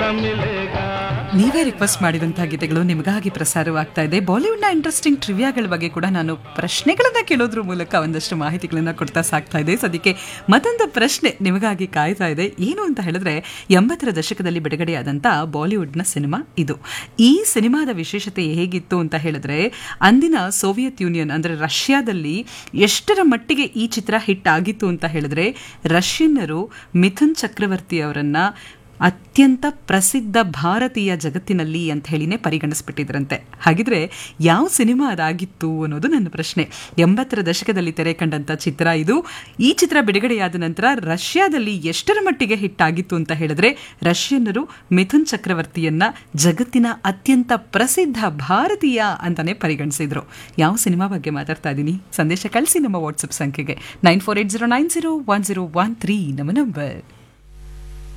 मिलेगा ನೀವೇ ರಿಕ್ವೆಸ್ಟ್ ಮಾಡಿದಂತಹ ಗೀತೆಗಳು ನಿಮಗಾಗಿ ಪ್ರಸಾರವಾಗ್ತಾ ಇದೆ ಬಾಲಿವುಡ್ನ ಇಂಟ್ರೆಸ್ಟಿಂಗ್ ಟ್ರಿವಿಯಾಗಳ ಬಗ್ಗೆ ಕೂಡ ನಾನು ಪ್ರಶ್ನೆಗಳನ್ನ ಕೇಳೋದ್ರ ಮೂಲಕ ಒಂದಷ್ಟು ಮಾಹಿತಿಗಳನ್ನ ಕೊಡ್ತಾ ಸಾಕ್ತಾ ಇದೆ ಸದ್ಯಕ್ಕೆ ಮತ್ತೊಂದು ಪ್ರಶ್ನೆ ನಿಮಗಾಗಿ ಕಾಯ್ತಾ ಇದೆ ಏನು ಅಂತ ಹೇಳಿದ್ರೆ ಎಂಬತ್ತರ ದಶಕದಲ್ಲಿ ಬಿಡುಗಡೆಯಾದಂಥ ಬಾಲಿವುಡ್ನ ಸಿನಿಮಾ ಇದು ಈ ಸಿನಿಮಾದ ವಿಶೇಷತೆ ಹೇಗಿತ್ತು ಅಂತ ಹೇಳಿದ್ರೆ ಅಂದಿನ ಸೋವಿಯತ್ ಯೂನಿಯನ್ ಅಂದರೆ ರಷ್ಯಾದಲ್ಲಿ ಎಷ್ಟರ ಮಟ್ಟಿಗೆ ಈ ಚಿತ್ರ ಹಿಟ್ ಆಗಿತ್ತು ಅಂತ ಹೇಳಿದ್ರೆ ರಷ್ಯನ್ನರು ಮಿಥುನ್ ಚಕ್ರವರ್ತಿ ಅವರನ್ನ ಅತ್ಯಂತ ಪ್ರಸಿದ್ಧ ಭಾರತೀಯ ಜಗತ್ತಿನಲ್ಲಿ ಅಂತ ಹೇಳಿನೇ ಪರಿಗಣಿಸ್ಬಿಟ್ಟಿದ್ರಂತೆ ಹಾಗಿದ್ರೆ ಯಾವ ಸಿನಿಮಾ ಅದಾಗಿತ್ತು ಅನ್ನೋದು ನನ್ನ ಪ್ರಶ್ನೆ ಎಂಬತ್ತರ ದಶಕದಲ್ಲಿ ತೆರೆ ಕಂಡಂಥ ಚಿತ್ರ ಇದು ಈ ಚಿತ್ರ ಬಿಡುಗಡೆಯಾದ ನಂತರ ರಷ್ಯಾದಲ್ಲಿ ಎಷ್ಟರ ಮಟ್ಟಿಗೆ ಹಿಟ್ ಆಗಿತ್ತು ಅಂತ ಹೇಳಿದ್ರೆ ರಷ್ಯನ್ನರು ಮಿಥುನ್ ಚಕ್ರವರ್ತಿಯನ್ನ ಜಗತ್ತಿನ ಅತ್ಯಂತ ಪ್ರಸಿದ್ಧ ಭಾರತೀಯ ಅಂತಾನೆ ಪರಿಗಣಿಸಿದ್ರು ಯಾವ ಸಿನಿಮಾ ಬಗ್ಗೆ ಮಾತಾಡ್ತಾ ಇದ್ದೀನಿ ಸಂದೇಶ ಕಳಿಸಿ ನಮ್ಮ ವಾಟ್ಸಪ್ ಸಂಖ್ಯೆಗೆ nine four eight zero nine zero one zero one three ನಮ್ಮ ನಂಬರ್